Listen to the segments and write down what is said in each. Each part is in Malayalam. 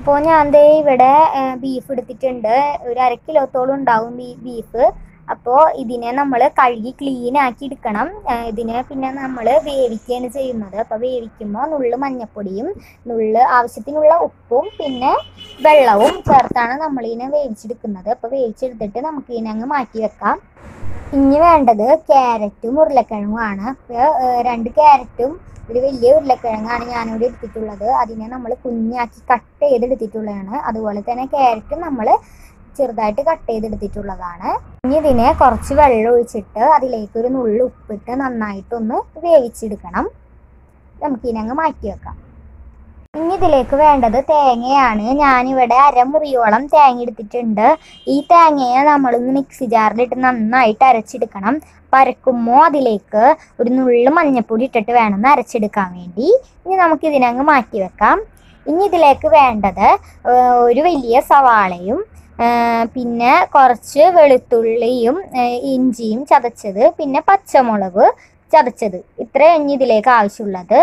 അപ്പോൾ ഞാൻ ദേ ഇവിടെ ബീഫ് എടുത്തിട്ടുണ്ട് ഒരു അര കിലോത്തോളം ഉണ്ടാവും ഈ ബീഫ് അപ്പോൾ ഇതിനെ നമ്മൾ കഴുകി ക്ലീൻ ആക്കി എടുക്കണം ആ, ഇതിനെ പിന്നെ നമ്മൾ വേവിക്കുകയാണ് ചെയ്യുന്നത് അപ്പോൾ വേവിക്കുമ്പോൾ നുള്ള് മഞ്ഞപ്പൊടിയും നുള്ള് ആവശ്യത്തിനുള്ള ഉപ്പും പിന്നെ വെള്ളവും ചേർത്താണ് നമ്മളിതിനെ വേവിച്ചെടുക്കുന്നത് അപ്പോൾ വേവിച്ചെടുത്തിട്ട് നമുക്ക് ഇതിനെ അങ്ങ് മാറ്റി വെക്കാം ഇനി വേണ്ടത് ക്യാരറ്റും ഉരുളക്കിഴങ്ങുമാണ് അപ്പോൾ രണ്ട് ക്യാരറ്റും ഒരു വലിയ ഉരുളക്കിഴങ്ങാണ് ഞാനിവിടെ എടുത്തിട്ടുള്ളത് അതിനെ നമ്മൾ കുഞ്ഞാക്കി കട്ട് ചെയ്തെടുത്തിട്ടുള്ളതാണ് അതുപോലെ തന്നെ ക്യാരറ്റും നമ്മൾ ചെറുതായിട്ട് കട്ട് ചെയ്തെടുത്തിട്ടുള്ളതാണ് ഇനി ഇതിനെ കുറച്ച് വെള്ളം ഒഴിച്ചിട്ട് അതിലേക്ക് ഒരു നുള്ളു ഉപ്പിട്ട് നന്നായിട്ടൊന്ന് വേവിച്ചെടുക്കണം നമുക്കിനങ്ങ് മാറ്റി വെക്കാം ഇനി ഇതിലേക്ക് വേണ്ടത് തേങ്ങയാണ് ഞാനിവിടെ അരമുറിയോളം തേങ്ങ എടുത്തിട്ടുണ്ട് ഈ തേങ്ങയെ നമ്മളൊന്ന് മിക്സി ജാറിലിട്ട് നന്നായിട്ട് അരച്ചെടുക്കണം അപ്പം അരക്കുമ്പോൾ അതിലേക്ക് ഒരു നുള്ളു മഞ്ഞപ്പൊടി ഇട്ടിട്ട് വേണം അരച്ചെടുക്കാൻ വേണ്ടി ഇനി നമുക്ക് ഇതിനങ്ങ് മാറ്റി വെക്കാം ഇനി ഇതിലേക്ക് വേണ്ടത് ആ, ഒരു വലിയ സവാളയും ആ, പിന്നെ കുറച്ച് വെളുത്തുള്ളിയും ആ, ഇഞ്ചിയും ചതച്ചത് പിന്നെ പച്ചമുളക് ചതച്ചത് ഇത്രയും ഇനി ഇതിലേക്ക് ആവശ്യമുള്ളത്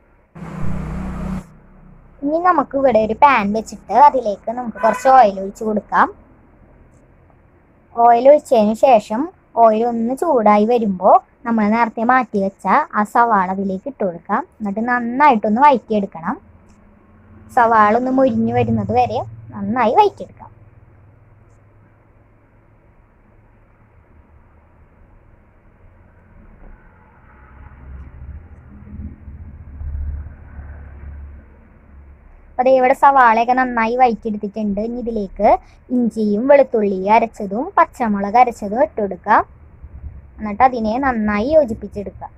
ഇനി നമുക്ക് ഇവിടെ ഒരു പാൻ വെച്ചിട്ട് അതിലേക്ക് നമുക്ക് കുറച്ച് ഓയിൽ ഒഴിച്ച് കൊടുക്കാം ഓയിൽ ഒഴിച്ചതിന് ശേഷം ഓയിൽ ഒന്ന് ചൂടായി വരുമ്പോൾ നമ്മൾ നേരത്തെ മാറ്റി വെച്ച ആ സവാള അതിലേക്ക് ഇട്ട് കൊടുക്കാം എന്നിട്ട് നന്നായിട്ടൊന്ന് വഴറ്റിയെടുക്കണം സവാള ഒന്ന് മുരിഞ്ഞു വരുന്നത് വരെ നന്നായി വഴറ്റിയെടുക്കാം അപ്പോൾ ഇവിടെ സവാളയൊക്കെ നന്നായി വഴറ്റിയെടുത്തിട്ടുണ്ട് ഇനി ഇതിലേക്ക് ഇഞ്ചിയും വെളുത്തുള്ളിയും അരച്ചതും പച്ചമുളക് അരച്ചതും ഇട്ട് കൊടുക്കുക എന്നിട്ട് അതിനെ നന്നായി യോജിപ്പിച്ചെടുക്കുക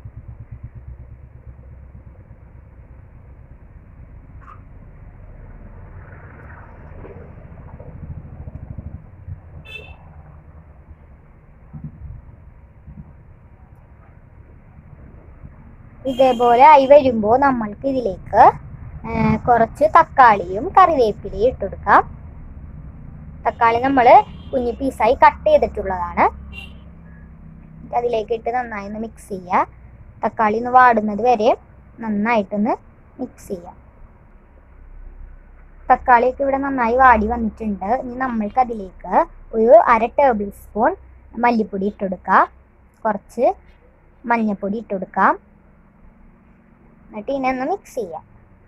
ഇതേപോലെ ആയി വരുമ്പോൾ നമ്മൾക്ക് ഇതിലേക്ക് ആ, കുറച്ച് തക്കാളിയും കറിവേപ്പിലയും ഇട്ട് കൊടുക്കാം തക്കാളി നമ്മൾ കുഞ്ഞു പീസായി കട്ട് ചെയ്തിട്ടുള്ളതാണ് അതിലേക്ക് ഇട്ട് നന്നായി ഒന്ന് മിക്സ് ചെയ്യുക തക്കാളി ഒന്ന് വാടുന്നത് വരെ നന്നായിട്ടൊന്ന് മിക്സ് ചെയ്യുക തക്കാളിയൊക്കെ ഇവിടെ നന്നായി വാടി വന്നിട്ടുണ്ട് ഇനി നമ്മൾക്ക് അതിലേക്ക് ഒരു അര ടേബിൾ സ്പൂൺ മല്ലിപ്പൊടി ഇട്ട് കൊടുക്കുക കുറച്ച് മഞ്ഞൾപ്പൊടി ഇട്ട് കൊടുക്കാം എന്നിട്ട് ഇതിനെ ഒന്ന് മിക്സ് ചെയ്യാം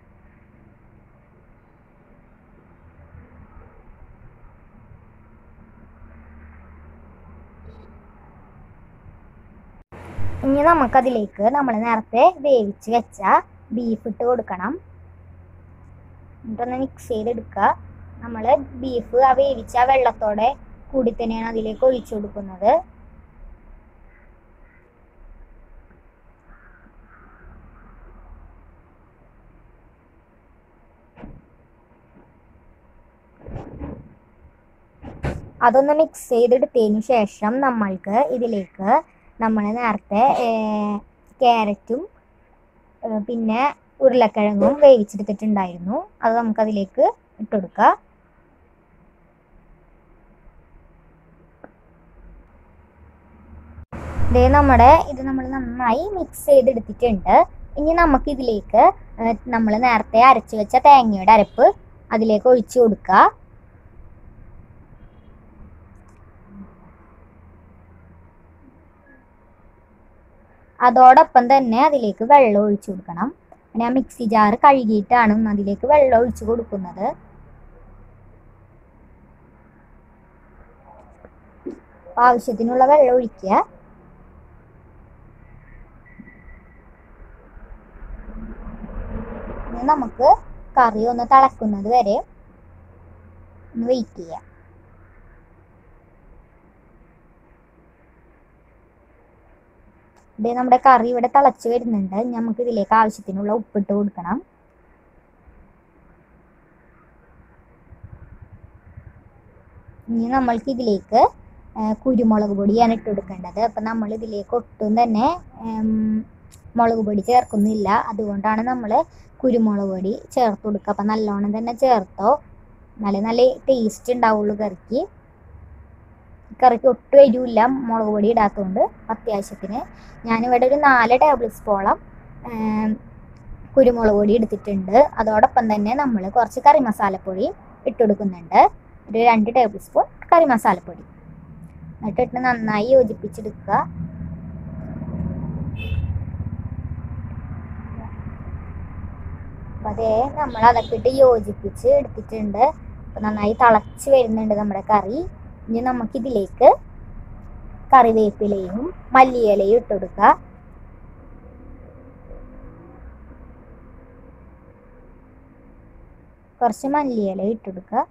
ഇനി നമുക്കതിലേക്ക് നമ്മൾ നേരത്തെ വേവിച്ച് വെച്ച ബീഫ് ഇട്ട് കൊടുക്കണം എന്നിട്ടൊന്ന് മിക്സ് ചെയ്തെടുക്കുക നമ്മൾ ബീഫ് ആ വേവിച്ച ആ വെള്ളത്തോടെ കൂടി തന്നെയാണ് അതിലേക്ക് ഒഴിച്ചു കൊടുക്കുന്നത് അതൊന്ന് മിക്സ് ചെയ്തെടുത്തതിന് ശേഷം നമ്മൾക്ക് ഇതിലേക്ക് നമ്മൾ നേരത്തെ ക്യാരറ്റും പിന്നെ ഉരുളക്കിഴങ്ങും വേവിച്ചെടുത്തിട്ടുണ്ടായിരുന്നു അത് നമുക്കതിലേക്ക് ഇട്ടുകൊടുക്കാം ഇതേ നമ്മുടെ ഇത് നമ്മൾ നന്നായി മിക്സ് ചെയ്തെടുത്തിട്ടുണ്ട് ഇനി നമുക്ക് ഇതിലേക്ക് നമ്മൾ നേരത്തെ അരച്ചു വെച്ച തേങ്ങയുടെ അരപ്പ് അതിലേക്ക് ഒഴിച്ചു കൊടുക്കുക അതോടൊപ്പം തന്നെ അതിലേക്ക് വെള്ളം ഒഴിച്ചു കൊടുക്കണം ഞാൻ മിക്സി ജാർ കഴുകിയിട്ടാണ് അതിലേക്ക് വെള്ളം ഒഴിച്ചു കൊടുക്കുന്നത് അപ്പൊ ആവശ്യത്തിനുള്ള വെള്ളം ഒഴിക്കുക ഇനി നമുക്ക് കറി ഒന്ന് തിളക്കുന്നത് വരെ ഒന്ന് വെയിറ്റ് ചെയ്യാം ഇതേ നമ്മുടെ കറി ഇവിടെ തിളച്ച് വരുന്നുണ്ട് ഇനി നമുക്ക് ഇതിലേക്ക് ആവശ്യത്തിനുള്ള ഉപ്പിട്ട് കൊടുക്കണം ഇനി നമ്മൾക്ക് ഇതിലേക്ക് ആ, കുരുമുളക് പൊടിയാണ് ഇട്ട് കൊടുക്കേണ്ടത് അപ്പം നമ്മൾ ഇതിലേക്ക് ഒട്ടും തന്നെ ഉം, മുളക് പൊടി ചേർക്കുന്നില്ല അതുകൊണ്ടാണ് നമ്മൾ കുരുമുളക് പൊടി ചേർത്ത് കൊടുക്കുക അപ്പം നല്ലോണം തന്നെ ചേർത്തോ നല്ല നല്ല ടേസ്റ്റ് ഉണ്ടാവുള്ളൂ കറിക്ക് കറിക്ക് ഒട്ടും എരിവില്ല മുളക് പൊടി ഇടാത്തതുകൊണ്ട് അത്യാവശ്യത്തിന് ഞാനിവിടെ ഒരു നാല് ടേബിൾ സ്പൂണോളം കുരുമുളക് പൊടി എടുത്തിട്ടുണ്ട് അതോടൊപ്പം തന്നെ നമ്മൾ കുറച്ച് കറി മസാലപ്പൊടി ഇട്ട് കൊടുക്കുന്നുണ്ട് ഒരു രണ്ട് ടേബിൾ സ്പൂൺ കറി മസാലപ്പൊടി എന്നിട്ടിട്ട് നന്നായി യോജിപ്പിച്ചെടുക്കുക അപ്പം അതേ നമ്മൾ അതൊക്കെ ഇട്ട് യോജിപ്പിച്ച് എടുത്തിട്ടുണ്ട് അപ്പം നന്നായി തിളച്ച് വരുന്നുണ്ട് നമ്മുടെ കറി ഇനി നമുക്കിതിലേക്ക് കറിവേപ്പിലയും മല്ലിയിലയും ഇട്ട് കൊടുക്കുക കുറച്ച് മല്ലിയില ഇട്ട് കൊടുക്കുക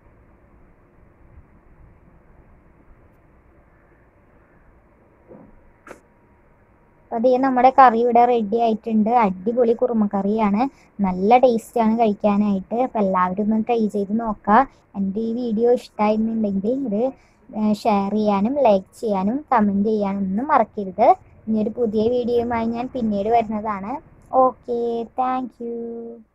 അതേ നമ്മുടെ കറി ഇവിടെ റെഡി ആയിട്ടുണ്ട് അടിപൊളി കുറുമക്കറിയാണ് നല്ല ടേസ്റ്റാണ് കഴിക്കാനായിട്ട് അപ്പം എല്ലാവരും ഒന്ന് ട്രൈ ചെയ്ത് നോക്കുക എൻ്റെ ഈ വീഡിയോ ഇഷ്ടമായിരുന്നുണ്ടെങ്കിൽ ഇത് ഷെയർ ചെയ്യാനും ലൈക്ക് ചെയ്യാനും കമൻറ്റ് ചെയ്യാനും ഒന്നും മറക്കരുത് ഇനിയൊരു പുതിയ വീഡിയോയുമായി ഞാൻ പിന്നീട് വരുന്നതാണ് ഓക്കെ താങ്ക്